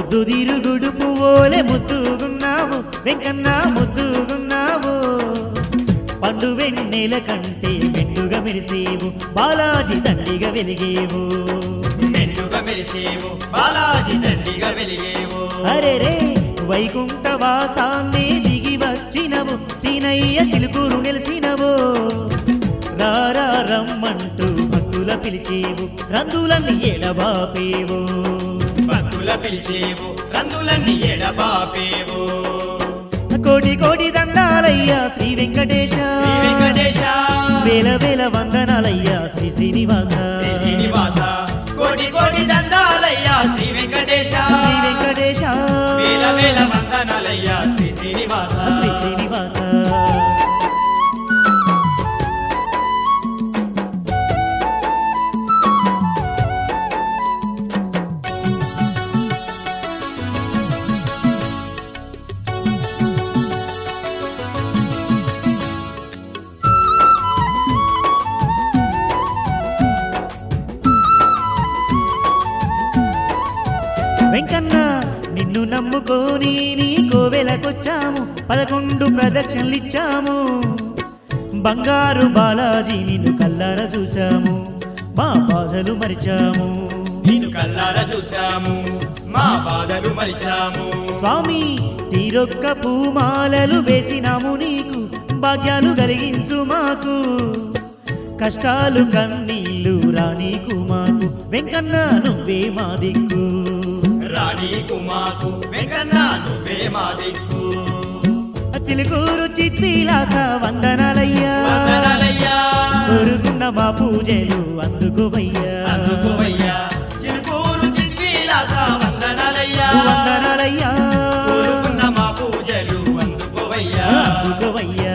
పొద్దుదిరుగుడు పువ్వులే ముద్దుగున్నావు వెంకన్న ముద్దుగున్నావు పండు వెన్నెల కంటే మెండుగా మెరిసేవు బాలాజీ తండ్రిగా వెలిగేవు మెండుగా మెరిసేవు బాలాజీ తండ్రిగా వెలిగేవు అరే రే వైకుంఠ వాసాన్ని దిగి వచ్చినవు సీనయ్య చిలుకూరు నిలిసినవు రారా రమ్మంటూ భక్తుల పిలిచేవు రందులన్నీ ఎడబాపేవు భక్తుల పిలిచేవు రందులన్నీ ఎడబాపేవు కోటి కోటి దండాలయ్యా శ్రీ వెంకటేశ శ్రీ వెంకటేశ వేల వేల వందనాలయ్యా శ్రీ శ్రీనివాస శ్రీ శ్రీనివాస కోటి కోటి దండాలయ్యా శ్రీ వెంకటేశ శ్రీ వెంకటేశ వేల వేల వందనాలయ్యా శ్రీ శ్రీనివాస శ్రీ శ్రీనివాస వెంకన్న నిన్ను నమ్ముకొని నీ కోవెలకొచ్చాము పదకొండు ప్రదక్షిణలిచ్చాము బంగారు బాలాజీ నిన్ను కల్లార చూశాము మా బాధలు మరిచాము నేను కల్లార చూశాము మా బాధలు మరిచాము స్వామి తీరొక్క పూమాలలు వేసినాము నీకు భాగ్యాలు కలిగించు మాకు కష్టాలు కన్నీళ్ళు రానీకు మాకు వెంకన్న నువ్వే మా దిక్కు రాణి కుమాకు వెంకన్న నువ్వే మా దిక్కు చిలుకూరు చిత్విలాస వందనాలయ్యా వందనాలయ్యా కోరుకున్న మా పూజలు అందుకోవయ్యా అందుకోవయ్యా చిలుకూరు చిత్విలాస వందనాలయ్యా వందనాలయ్యా కోరుకున్న మా పూజలు అందుకోవయ్యా అందుకోవయ్యా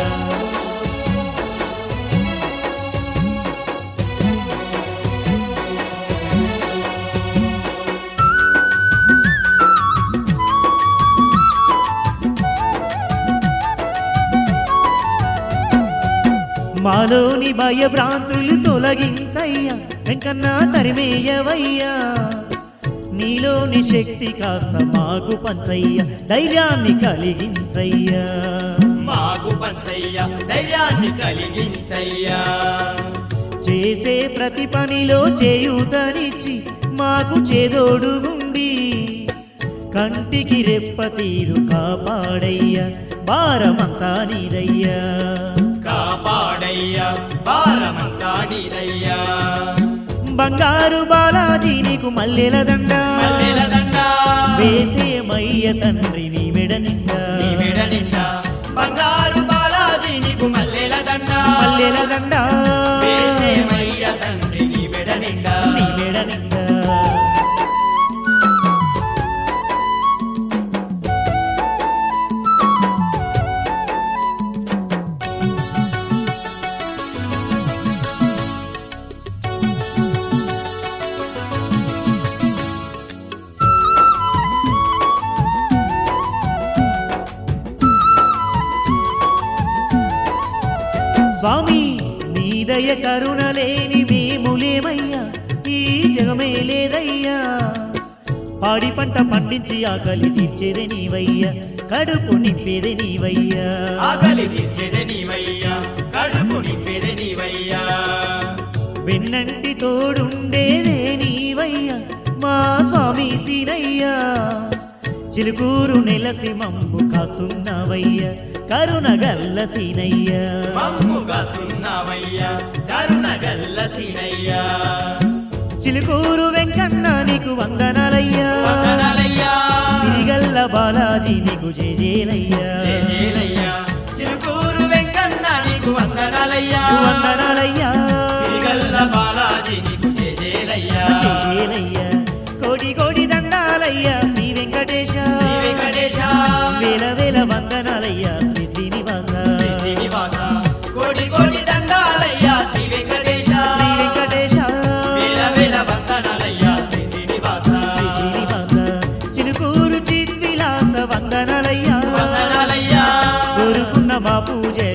మాలోని భయభ్రాంతులు తొలగించయ్యా వెంకన్న తరిమేయవయ్యా నీలోని శక్తి కాస్త మాకు పంచయ్యా ధైర్యాన్ని కలిగించయ్యా మాకు పంచయ్యా ధైర్యాన్ని కలిగించయ్యా చేసే ప్రతి పనిలో చేయూతనిచ్చి మాకు చేదోడుగుండి కంటికి రెప్ప తీరు కాపాడయ్యా భారమంతా నీదయ్యా కాపాడయ్యా భారమంతా నీదయ్యా బంగారు బాలాజీ నీకు మల్లెల దండ మల్లెల దండ వేసేమయ్య తండ్రి నీ మెడ నిండా నీ మెడ నిండా బంగారు బాలాజీ నీకు మల్లెల దండ మల్లెల దండ వేసేమయ్య తండ్రి నీ మెడ నిండా నీ మెడ నిండా స్వామి నీ దయ కరుణ లేని మేములేమయ్యా ఈ జగమే లేదయ్యా పాడి పంట పండించి ఆకలి తీర్చేదే నీవయ్యా కడుపు నింపేదే నీవయ్యా ఆకలి తీర్చేదే నీవయ్యా కడుపు నింపేదే నీవయ్యా వెన్నంటి తోడుండేదే నీవయ్యా మా స్వామి సీనయ్యా చిలుకూరు నెలసి మమ్ము కాస్తున్నావయ్యా కరుణ గల్ల సీనయ్యా మమ్ముగా సున్నావయ్యా కరుణ గల్ల సీనయ్యా చిలుకూరు వెంకన్న నీకు వందనాలయ్యా వందనాలయ్యా తిరిగల్ల బాలాజీ నీకు జేజేలయ్యా జయజయలయ్యా చిలుకూరు వెంకన్న నీకు వందనాలయ్యా వందనాలయ్యా తిరిగల్ల బాలాజీ నీకు జయజయలయ్యా జేజేలయ్యా కోడి కోడి దండాలయ్యా శ్రీ వెంకటేశ శ్రీ వెంకటేశ వేల వేల వందనాలయ్యా శ్రీ శ్రీనివాస శ్రీ శ్రీనివాస కోటి కోటి దండాలయ్యా శ్రీ వెంకటేశ శ్రీ వెంకటేశ వేల వేల వందనాలయ్యా శ్రీ శ్రీనివాస శ్రీ శ్రీనివాస చిలుకూరు చిత్విలాస వందనాలయ్యా వందనాలయ్యా కోరుకున్న మా పూజలు